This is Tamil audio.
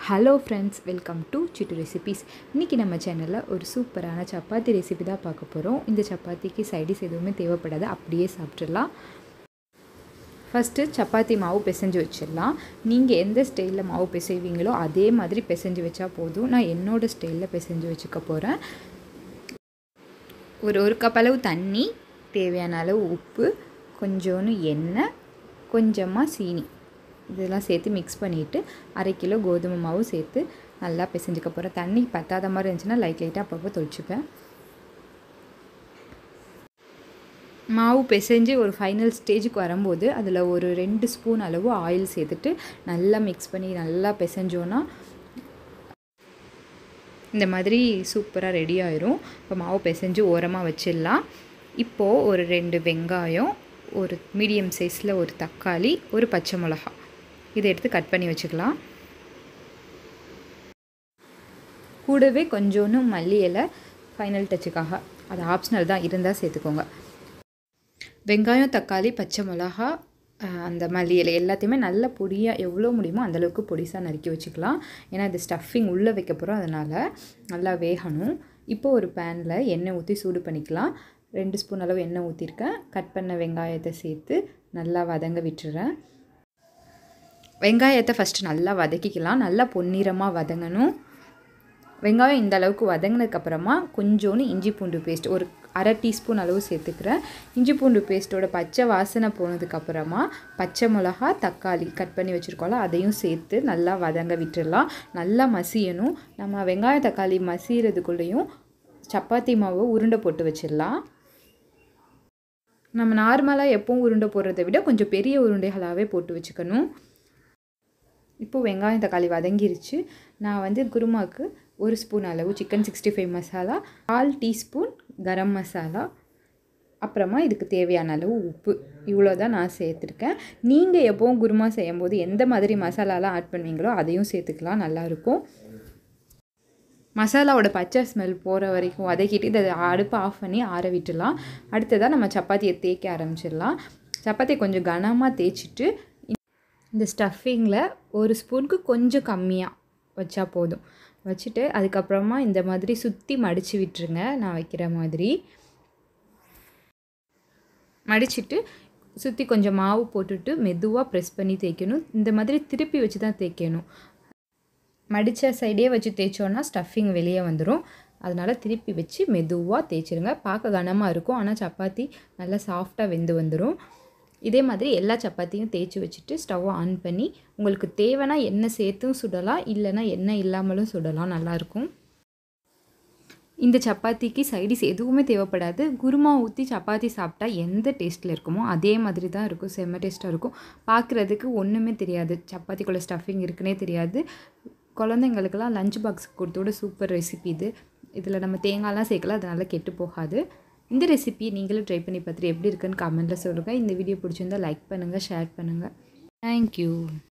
hello friends welcome to Chittu recipes இன்றைக்கி நம்ம சேனலில் ஒரு சூப்பரான சப்பாத்தி ரெசிபி தான் பார்க்க போகிறோம் இந்த சப்பாத்திக்கு சைடிஸ் எதுவுமே தேவைப்படாது அப்படியே சாப்பிட்றலாம் ஃபஸ்ட்டு சப்பாத்தி மாவு பிசைஞ்சு வச்சிடலாம் நீங்கள் எந்த ஸ்டைலில் மாவு பிசைவீங்களோ அதே மாதிரி பிசைஞ்சு வச்சா போதும் நான் என்னோடய ஸ்டைலில் பிசைஞ்சு வச்சுக்க போகிறேன் ஒரு ஒரு கப் அளவு தண்ணி தேவையான அளவு உப்பு கொஞ்சோன்னு எண்ணெய் கொஞ்சமாக சீனி இதெல்லாம் சேர்த்து மிக்ஸ் பண்ணிவிட்டு அரை கிலோ கோதுமை மாவு சேர்த்து நல்லா பிசைஞ்சுக்க போகிறேன் தண்ணி பத்தாத மாதிரி இருந்துச்சுன்னா லைட் லைட்டாக அப்பப்போ தொளிச்சுப்பேன் மாவு பிசைஞ்சு ஒரு ஃபைனல் ஸ்டேஜுக்கு வரும்போது அதில் ஒரு ரெண்டு ஸ்பூன் அளவு ஆயில் சேர்த்துட்டு நல்லா மிக்ஸ் பண்ணி நல்லா பிசைஞ்சோன்னா இந்த மாதிரி சூப்பராக ரெடி ஆயிரும் இப்போ மாவு பிசைஞ்சு ஓரமாக வச்சிடலாம் இப்போது ஒரு ரெண்டு வெங்காயம் ஒரு மீடியம் சைஸில் ஒரு தக்காளி ஒரு பச்சை மிளகா இதை எடுத்து கட் பண்ணி வச்சுக்கலாம் கூடவே கொஞ்சோன்னு மல்லி இலை ஃபைனல் டச்சுக்காக அது ஆப்ஷனல் தான் இருந்தால் சேர்த்துக்கோங்க வெங்காயம் தக்காளி பச்சை மிளகா அந்த மல்லி இலை எல்லாத்தையுமே நல்ல பொடியாக எவ்வளோ முடியுமோ அந்தளவுக்கு பொடிசாக நறுக்கி வச்சுக்கலாம் ஏன்னா இது ஸ்டஃபிங் உள்ளே வைக்க போகிறோம் அதனால் நல்லா வேகணும் இப்போ ஒரு பேனில் எண்ணெய் ஊற்றி சூடு பண்ணிக்கலாம் ரெண்டு ஸ்பூன் அளவு எண்ணெய் ஊற்றிருக்கேன் கட் பண்ண வெங்காயத்தை சேர்த்து நல்லா வதங்க விட்டுறேன் வெங்காயத்தை ஃபஸ்ட்டு நல்லா வதக்கிக்கலாம் நல்லா பொன்னிறமாக வதங்கணும் வெங்காயம் இந்த அளவுக்கு வதங்கினதுக்கப்புறமா கொஞ்சோன்னு இஞ்சி பூண்டு பேஸ்ட் ஒரு அரை டீஸ்பூன் அளவு சேர்த்துக்கிறேன் இஞ்சி பூண்டு பேஸ்ட்டோட பச்சை வாசனை போனதுக்கப்புறமா பச்சை மிளகா தக்காளி கட் பண்ணி வச்சுருக்கோம்ல அதையும் சேர்த்து நல்லா வதங்க விட்டுடலாம் நல்லா மசியணும் நம்ம வெங்காயம் தக்காளி மசிகிறதுக்குள்ளேயும் சப்பாத்தி மாவு உருண்டை போட்டு வச்சிடலாம் நம்ம நார்மலாக எப்பவும் உருண்டை போடுறதை விட கொஞ்சம் பெரிய உருண்டைகளாகவே போட்டு வச்சுக்கணும் இப்போது வெங்காயம் தக்காளி வதங்கிருச்சு நான் வந்து குருமாவுக்கு ஒரு ஸ்பூன் அளவு சிக்கன் சிக்ஸ்டி ஃபைவ் மசாலா கால் டீஸ்பூன் கரம் மசாலா அப்புறமா இதுக்கு தேவையான அளவு உப்பு இவ்வளோ தான் நான் சேர்த்துருக்கேன் நீங்கள் எப்போவும் குருமா செய்யும்போது எந்த மாதிரி மசாலாலாம் ஆட் பண்ணுவீங்களோ அதையும் சேர்த்துக்கலாம் நல்லாயிருக்கும் மசாலாவோட பச்சை ஸ்மெல் போகிற வரைக்கும் வதக்கிட்டு இதை அடுப்பை ஆஃப் பண்ணி ஆற விட்டுலாம் அடுத்ததாக நம்ம சப்பாத்தியை தேய்க்க ஆரம்பிச்சிடலாம் சப்பாத்தியை கொஞ்சம் கனமாக தேய்ச்சிட்டு இந்த ஸ்டஃபிங்கில் ஒரு ஸ்பூனுக்கு கொஞ்சம் கம்மியாக வச்சா போதும் வச்சுட்டு அதுக்கப்புறமா இந்த மாதிரி சுற்றி மடித்து விட்டுருங்க நான் வைக்கிற மாதிரி மடிச்சுட்டு சுற்றி கொஞ்சம் மாவு போட்டுட்டு மெதுவாக ப்ரெஸ் பண்ணி தேய்க்கணும் இந்த மாதிரி திருப்பி வச்சு தான் தேய்க்கணும் மடித்த சைடே வச்சு தேய்ச்சோன்னா ஸ்டஃபிங் வெளியே வந்துடும் அதனால் திருப்பி வச்சு மெதுவாக தேய்ச்சிருங்க பார்க்க கனமாக இருக்கும் ஆனால் சப்பாத்தி நல்லா சாஃப்டாக வெந்து வந்துடும் இதே மாதிரி எல்லா சப்பாத்தியும் தேய்ச்சி வச்சுட்டு ஸ்டவ்வை ஆன் பண்ணி உங்களுக்கு தேவைன்னா எண்ணெய் சேர்த்தும் சுடலாம் இல்லைனா எண்ணெய் இல்லாமலும் சுடலாம் நல்லாயிருக்கும் இந்த சப்பாத்திக்கு சைடிஸ் எதுவுமே தேவைப்படாது குருமா ஊற்றி சப்பாத்தி சாப்பிட்டா எந்த டேஸ்ட்டில் இருக்குமோ அதே மாதிரி தான் இருக்கும் செம்ம டேஸ்ட்டாக இருக்கும் பார்க்குறதுக்கு ஒன்றுமே தெரியாது சப்பாத்திக்குள்ளே ஸ்டஃபிங் இருக்குன்னே தெரியாது குழந்தைங்களுக்கெல்லாம் லஞ்ச் பாக்ஸுக்கு கொடுத்தோட சூப்பர் ரெசிபி இது இதில் நம்ம தேங்காய்லாம் சேர்க்கலாம் அதனால் கெட்டு போகாது இந்த ரெசிபியை நீங்களும் ட்ரை பண்ணி பார்த்துட்டு எப்படி இருக்குன்னு கமெண்ட்டில் சொல்லுங்கள் இந்த வீடியோ பிடிச்சிருந்தால் லைக் பண்ணுங்கள் ஷேர் பண்ணுங்கள் தேங்க்யூ